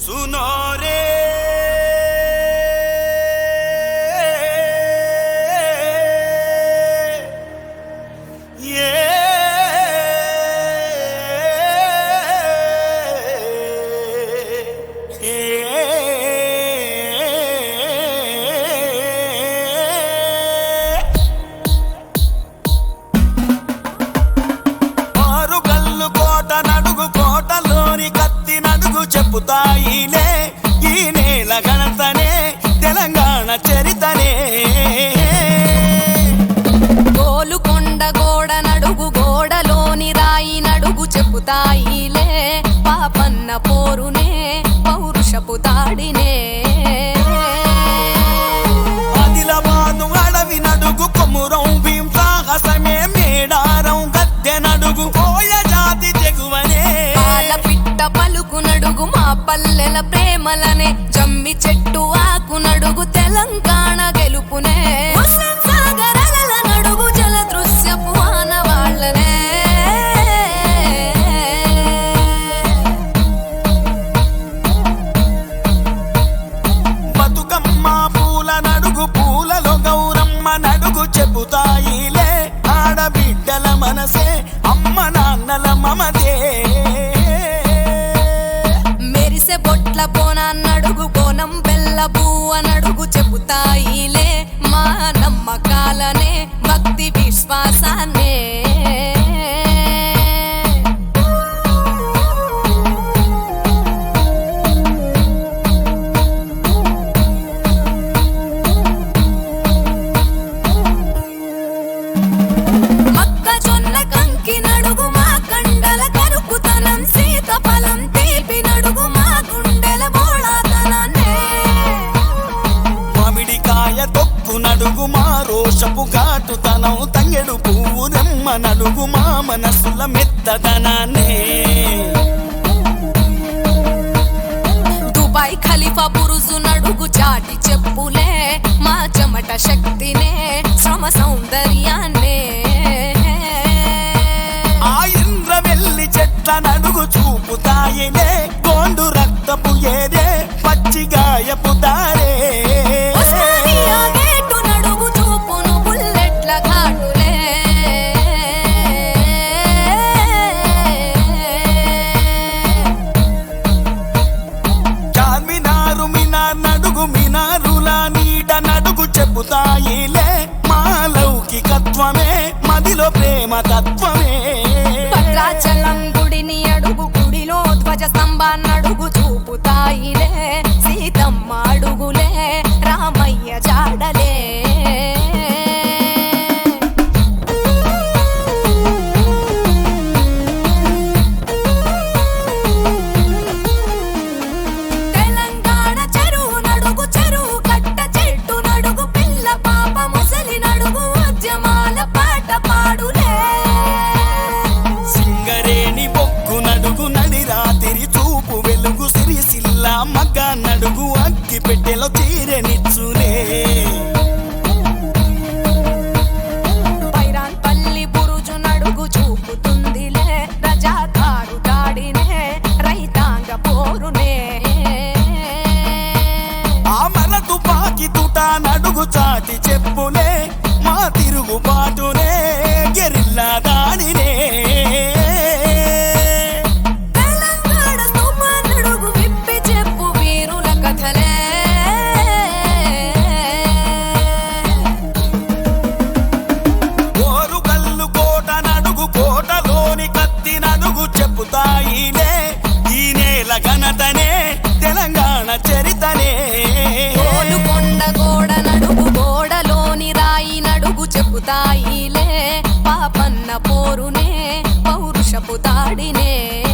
सुनो रे ये ఆరు కల్లు కోట నడుగు కోటలోని కత్తి నడుగు చెప్పుతాయిలే ఈ నేల గణతనే తెలంగాణ చరితనే గోలుకొండ గోడ నడుగు గోడలోని రాయి నడుగు చెప్పుతాయిలే పాపన్న పోరునే పౌరుషపు దాడినే ఆదిలాబాదు అడవి నడుగు కొమురం భీం సాహసమే మేడారం గద్దె నడుగు కోయ జాతి తెగువనే పాల పిట్ట పలుకు నడుగు మా పల్లెల ప్రేమలనే జమ్మి చెట్టు ఆకు నడుగు తెలంగాణ గెలుపునే హుస్సేన్ సాగర్ అలల నడుగు జల దృశ్యపు ఆనవాళ్ళనే బతుకమ్మ పూల నడుగు పూలలో గౌరమ్మ నడుగు చెబుతాయిలే ఆడబిడ్డల మనసే అమ్మ నాన్నల మమతే మెరిసే బొట్ల పోన నడుగు కోనం బెల్ల పువ్వ నడుగు చెబుతాయిలే మా నమ్మకాలనే భక్తి విశ్వాసాన్నే మొక్కజొన్న కంకి నడుగు మా కండల కరుకుతనం సీతఫలం తీపి నడుగు మా గుండెల బోళాతనాన్నే మామిడికాయ తొక్కు నడుగు మా రోషపు ఘాటుతనం తంగెడు పువ్వు రెమ్మ నడుగు మా మనసుల మెత్తదనాన్నే దుబాయ్ ఖలీఫా బురుజు నడుగు చాటి చెప్పులే మా చెమట శక్తినే శ్రమ సౌందర్యాన్నే ఆ ఇంద్ర వెళ్ళి చెట్ల నడుగు చూపుతాయిలే గోండు రక్తపు ఏదే పచ్చిగాయపు దారే ఉస్మానియా గేటు నడుగు చూపును బుల్లెట్ల ఘాటులే చార్మినారు మినార్ నడుగు మినారుల నీడ నడుగు చెబుతాయిలే మా లౌకికత్వమే మదిలో ప్రేమ తత్వమే భద్రాచలం గుడిని అడుగు గుడిలో ధ్వజ స్తంభాన్ని అడుగు చూపుతాయిలే సీతమ్మ అడుగులే రామయ్య జాడలే తెలంగాణ చెరువు నడుగు చెరువు కట్ట చెట్టు నడుగు పిల్ల పాప ముసలి నడుగు ఉద్యమాల పాట పాడులే సింగరేణి బొక్కు నడుగు నడి రాతిరి చూపు వెలుగు సిరిసిల్ల మగ్గ నడుగు అగ్గి పెట్టెలో తీరెనిచ్చులే పైరాన్ పల్లి బురుజు నడుగు చూపుతుందిలే రజాకారు దాడినే రైతాంగ పోరునే ఆ మన తుపాకి తుట నడుగు చాటి చెప్పులే మా తిరుగుబాటునే గెరిల్లా దాడినే తెలంగాణ స్తుమ నడుగు విప్పి చెప్పు వీరుల కథలే ఓరు కల్లు కోట నడుగు కోటలోని కత్తి నడుగు చెప్పుతాయిలే ఈ నేల ఘనతనే తెలంగాణ చరితనే గోలుకొండ గోడ నడుగు గోడలోని రాయి నడుగు చెబుతాయిలే పాపన్న పోరునే పౌరుషపు దాడినే